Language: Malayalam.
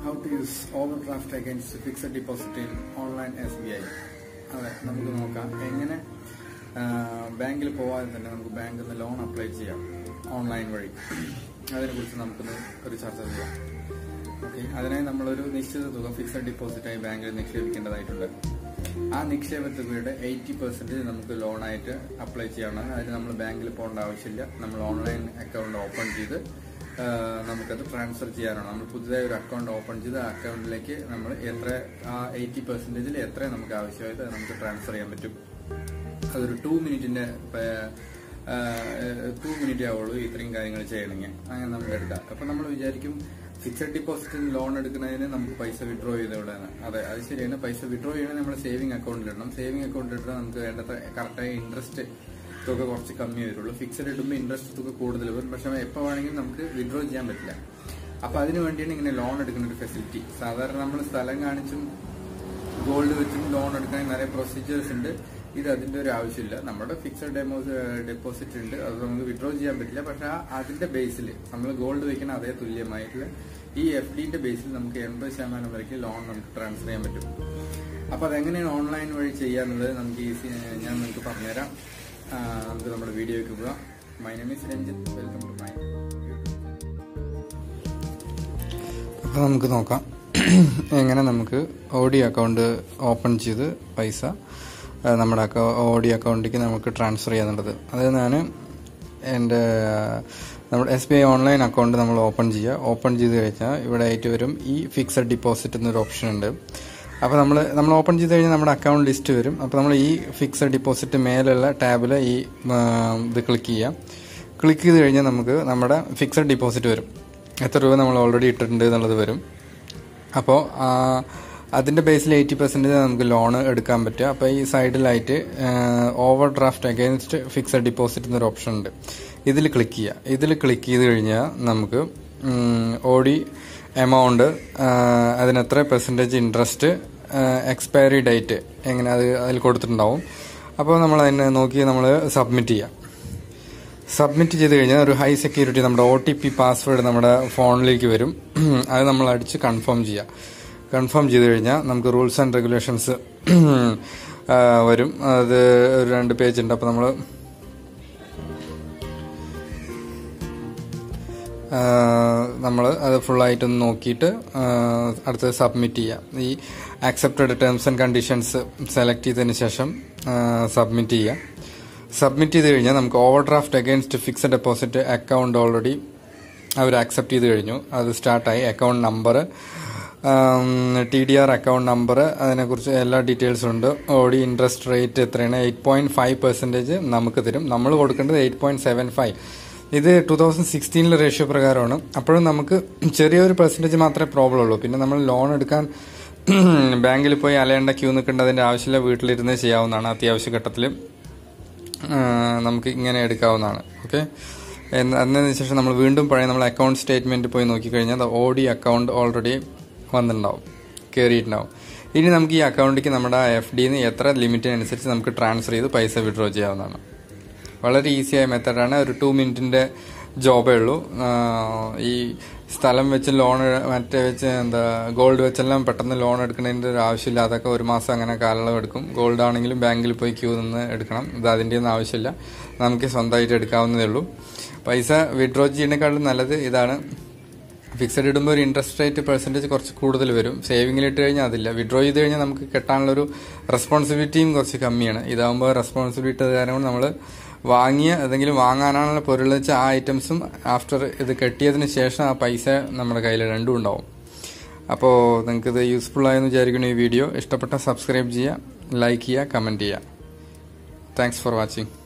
how to use overdraft against fixed deposit in online SBI അതെ നമുക്ക് നോക്കാം എങ്ങനെ ബാങ്കിൽ പോവാതെ തന്നെ നമുക്ക് ബാങ്കിൽ നിന്ന് ലോൺ അപ്ലൈ ചെയ്യാം ഓൺലൈൻ വഴി അതിനെക്കുറിച്ച് നമുക്കൊന്ന് ഒരു ചർച്ച ചെയ്യാം ഓക്കെ അതിനായി നമ്മളൊരു നിശ്ചിത തുക ഫിക്സഡ് ഡെപ്പോസിറ്റായി ബാങ്കിൽ നിക്ഷേപിക്കേണ്ടതായിട്ടുണ്ട് ആ നിക്ഷേപ തുകയുടെ എയ്റ്റി പെർസെന്റേജ് നമുക്ക് ലോണായിട്ട് അപ്ലൈ ചെയ്യാവുന്നതാണ് അതിന് നമ്മൾ ബാങ്കിൽ പോകേണ്ട ആവശ്യമില്ല നമ്മൾ ഓൺലൈൻ അക്കൗണ്ട് ഓപ്പൺ ചെയ്ത് ആ, നമുക്കത് ട്രാൻസ്ഫർ ചെയ്യാനാണ് നമ്മൾ പുതുതായി ഒരു അക്കൗണ്ട് ഓപ്പൺ ചെയ്ത് ആ അക്കൗണ്ടിലേക്ക് നമ്മൾ എത്ര ആ എയ്റ്റി പെർസെന്റേജിൽ എത്ര നമുക്ക് ആവശ്യമായത് അത് നമുക്ക് ട്രാൻസ്ഫർ ചെയ്യാൻ പറ്റും അതൊരു ടു മിനിറ്റിന്റെ ടു മിനിറ്റ് ആവുള്ളൂ ഇത്രയും കാര്യങ്ങൾ ചെയ്യണമെങ്കിൽ അങ്ങനെ നമുക്ക് എടുക്കാം അപ്പൊ നമ്മൾ വിചാരിക്കും ഫിക്സഡ് ഡിപ്പോസിറ്റിന് ലോൺ എടുക്കുന്നതിന് നമുക്ക് പൈസ വിഡ്രോ ചെയ്തവിടെയാണ് അതെ അത് ശരിയാണ് പൈസ വിഡ്രോ ചെയ്യണമെങ്കിൽ നമ്മൾ സേവിംഗ് അക്കൗണ്ടിൽ ഇടണം സേവിംഗ് അക്കൗണ്ടിൽ ഇട്ടാൽ നമുക്ക് വേണ്ടത്ര കറക്റ്റായ ഇൻട്രസ്റ്റ് തുക കുറച്ച് കമ്മി വരുള്ളൂ ഫിക്സഡ് ഇടുമ്പോൾ ഇൻട്രസ്റ്റ് തുക കൂടുതൽ വരും പക്ഷെ എപ്പോൾ വേണമെങ്കിലും നമുക്ക് വിഡ്രോ ചെയ്യാൻ പറ്റില്ല അപ്പൊ അതിന് വേണ്ടിയാണ് ഇങ്ങനെ ലോൺ എടുക്കുന്ന ഒരു ഫെസിലിറ്റി സാധാരണ നമ്മൾ സ്ഥലം കാണിച്ചും ഗോൾഡ് വെച്ചും ലോൺ എടുക്കാൻ നിറയെ പ്രൊസീജിയേഴ്സ് ഉണ്ട് ഇത് അതിന്റെ ഒരു ആവശ്യമില്ല നമ്മുടെ ഫിക്സഡ് ഡെപ്പോസിറ്റ് ഉണ്ട് അത് നമുക്ക് വിഡ്രോ ചെയ്യാൻ പറ്റില്ല പക്ഷെ ആ അതിന്റെ ബേസിൽ നമ്മൾ ഗോൾഡ് വെക്കുന്ന അതേ തുല്യമായിട്ടുള്ള ഈ എഫ് ഡിന്റെ ബേസിൽ നമുക്ക് എൺപത് ശതമാനം വരയ്ക്ക് ലോൺ നമുക്ക് ട്രാൻസ്ഫർ ചെയ്യാൻ പറ്റും അപ്പൊ അതെങ്ങനെയാണ് ഓൺലൈൻ വഴി ചെയ്യാന്നുള്ളത് നമുക്ക് ഈസി ഞാൻ നിങ്ങൾക്ക് പറഞ്ഞുതരാം ആ, നമുക്ക് നമ്മുടെ വീഡിയോയ്ക്ക് പോകാം my name is Ranjith welcome to my അപ്പോൾ നമുക്ക് നോക്കാം എങ്ങനെ നമുക്ക് ഓഡി അക്കൗണ്ട് ഓപ്പൺ ചെയ്ത് പൈസ ആ, നമ്മുടെ അക്കൗ ഓഡി അക്കൗണ്ടിലേക്ക് നമുക്ക് ട്രാൻസ്ഫർ ചെയ്യാന്നുള്ളത് അത് ഞാൻ എൻ്റെ നമ്മുടെ S B I online account നമ്മൾ ഓപ്പൺ ചെയ്യുക ഓപ്പൺ ചെയ്ത് കഴിഞ്ഞാൽ ഇവിടെ ആയിട്ട് വരും ഈ ഫിക്സഡ് ഡിപ്പോസിറ്റ് എന്നൊരു ഓപ്ഷൻ ഉണ്ട് അപ്പോൾ നമ്മൾ നമ്മൾ ഓപ്പൺ ചെയ്ത് കഴിഞ്ഞാൽ നമ്മുടെ അക്കൗണ്ട് ലിസ്റ്റ് വരും അപ്പോൾ നമ്മൾ ഈ ഫിക്സഡ് ഡിപ്പോസിറ്റ് മേലുള്ള ടാബിൽ ഈ ആ, ഇത് ക്ലിക്ക് ചെയ്യാം ക്ലിക്ക് ചെയ്ത് കഴിഞ്ഞാൽ നമുക്ക് നമ്മുടെ ഫിക്സഡ് ഡിപ്പോസിറ്റ് വരും എത്ര രൂപ നമ്മൾ ഓൾറെഡി ഇട്ടിട്ടുണ്ട് എന്നുള്ളത് വരും അപ്പോൾ അതിൻ്റെ ബേസിൽ എയ്റ്റി പെർസെൻറ്റേജ് നമുക്ക് ലോൺ എടുക്കാൻ പറ്റുക അപ്പോൾ ഈ സൈഡിലായിട്ട് over draft against fixed deposit എന്നൊരു ഓപ്ഷൻ ഉണ്ട് ഇതിൽ ക്ലിക്ക് ചെയ്യുക ഇതിൽ ക്ലിക്ക് ചെയ്ത് കഴിഞ്ഞാൽ നമുക്ക് ഓടി എമൗണ്ട് അതിനെത്ര പെർസെൻറ്റേജ് ഇൻട്രസ്റ്റ് എക്സ്പയറി ഡേറ്റ് എങ്ങനെ അത് അതിൽ കൊടുത്തിട്ടുണ്ടാവും അപ്പോൾ നമ്മൾ അതിനെ നോക്കി നമ്മൾ സബ്മിറ്റ് ചെയ്യാം സബ്മിറ്റ് ചെയ്ത് കഴിഞ്ഞാൽ ഒരു ഹൈ സെക്യൂരിറ്റി നമ്മുടെ ഒ ടി പി പാസ്വേഡ് നമ്മുടെ ഫോണിലേക്ക് വരും അത് നമ്മൾ അടിച്ച് കൺഫേം ചെയ്യാം കൺഫേം ചെയ്ത് കഴിഞ്ഞാൽ നമുക്ക് റൂൾസ് ആൻഡ് റെഗുലേഷൻസ് വരും അത് ഒരു രണ്ട് പേജ് ഉണ്ട് അപ്പോൾ നമ്മൾ നമ്മൾ അത് ഫുള്ളായിട്ടൊന്ന് നോക്കിയിട്ട് അടുത്തത് സബ്മിറ്റ് ചെയ്യാം ഈ accepted terms and conditions select ചെയ്തതിന് ശേഷം സബ്മിറ്റ് ചെയ്യാം സബ്മിറ്റ് ചെയ്ത് കഴിഞ്ഞാൽ നമുക്ക് over draft against fixed deposit account already അവർ ആക്സെപ്റ്റ് ചെയ്ത് കഴിഞ്ഞു അത് സ്റ്റാർട്ടായി account number T D R account number അതിനെക്കുറിച്ച് എല്ലാ ഡീറ്റെയിൽസും ഉണ്ട് ഓടി ഇൻട്രസ്റ്റ് റേറ്റ് എത്രയാണ് എയ്റ്റ് പോയിന്റ് ഫൈവ് പെർസെൻറ്റേജ് നമുക്ക് തരും നമ്മൾ കൊടുക്കേണ്ടത് എയ്റ്റ് പോയിന്റ് സെവൻ ഫൈവ് ഇത് ടൂ തൗസൻഡ് സിക്സ്റ്റീനിലെ റേഷ്യോ പ്രകാരമാണ് അപ്പോഴും നമുക്ക് ചെറിയൊരു പെർസെൻറ്റേജ് മാത്രമേ പ്രോബ്ലം ഉള്ളൂ പിന്നെ നമ്മൾ ലോൺ എടുക്കാൻ ബാങ്കിൽ പോയി അലയേണ്ട ക്യൂ നിൽക്കേണ്ടതിന്റെ ആവശ്യമില്ല വീട്ടിലിരുന്ന് ചെയ്യാവുന്നതാണ് അത്യാവശ്യ ഘട്ടത്തിൽ നമുക്ക് ഇങ്ങനെ എടുക്കാവുന്നതാണ് ഓക്കെ അതിന് ശേഷം നമ്മൾ വീണ്ടും പഴയ നമ്മൾ അക്കൗണ്ട് സ്റ്റേറ്റ്മെന്റ് പോയി നോക്കിക്കഴിഞ്ഞാൽ ഓഡി അക്കൗണ്ട് ഓൾറെഡി വന്നിട്ടുണ്ടാവും കയറിയിട്ടുണ്ടാവും ഇനി നമുക്ക് ഈ അക്കൗണ്ടിലേക്ക് നമ്മുടെ എഫ് ഡിന്ന് എത്ര ലിമിറ്റിനനുസരിച്ച് നമുക്ക് ട്രാൻസ്ഫർ ചെയ്ത് പൈസ വിഡ്രോ ചെയ്യാവുന്നതാണ് വളരെ ഈസിയായ മെത്തഡാണ് ഒരു ടു മിനിറ്റിന്റെ ജോബേ ഉള്ളൂ ഈ സ്ഥലം വെച്ച് ലോൺ മറ്റേ വെച്ച് എന്താ ഗോൾഡ് വെച്ചെല്ലാം പെട്ടെന്ന് ലോൺ എടുക്കുന്നതിന്റെ ഒരു ആവശ്യമില്ല അതൊക്കെ ഒരു മാസം അങ്ങനെ കാലയളവ് എടുക്കും ഗോൾഡ് ആണെങ്കിലും ബാങ്കിൽ പോയി ക്യൂ നിന്ന് എടുക്കണം ഇത് അതിൻ്റെ ഒന്നും ആവശ്യമില്ല നമുക്ക് സ്വന്തമായിട്ട് എടുക്കാവുന്നതേ ഉള്ളൂ പൈസ വിഡ്രോ ചെയ്യുന്നതിനേക്കാളും നല്ലത് ഇതാണ് ഫിക്സഡ് ഇടുമ്പോൾ ഒരു ഇൻട്രസ്റ്റ് റേറ്റ് പെർസെൻറ്റേജ് കുറച്ച് കൂടുതൽ വരും സേവിങ്ങിൽ ഇട്ട് കഴിഞ്ഞാൽ അതില്ല വിഡ്രോ ചെയ്ത് കഴിഞ്ഞാൽ നമുക്ക് കെട്ടാനുള്ള ഒരു റെസ്പോൺസിബിലിറ്റിയും കുറച്ച് കമ്മിയാണ് ഇതാകുമ്പോൾ റെസ്പോൺസിബിലിറ്റി കാരണം നമ്മൾ വാങ്ങിയ എന്തെങ്കിലും വാങ്ങാനാണല്ലോ പൊരുൾ വെച്ച ആ ഐറ്റംസും ആഫ്റ്റർ ഇത് കെട്ടിയതിന് ശേഷം ആ പൈസ നമ്മുടെ കയ്യിൽ രണ്ടും ഉണ്ടാവും അപ്പോൾ നിങ്ങൾക്ക് ഇത് യൂസ്ഫുൾ ആയെന്ന് വിചാരിക്കുന്നു ഈ വീഡിയോ ഇഷ്ടപ്പെട്ട സബ്സ്ക്രൈബ് ചെയ്യുക ലൈക്ക് ചെയ്യുക കമൻറ്റ് ചെയ്യുക താങ്ക്സ് ഫോർ വാച്ചിങ്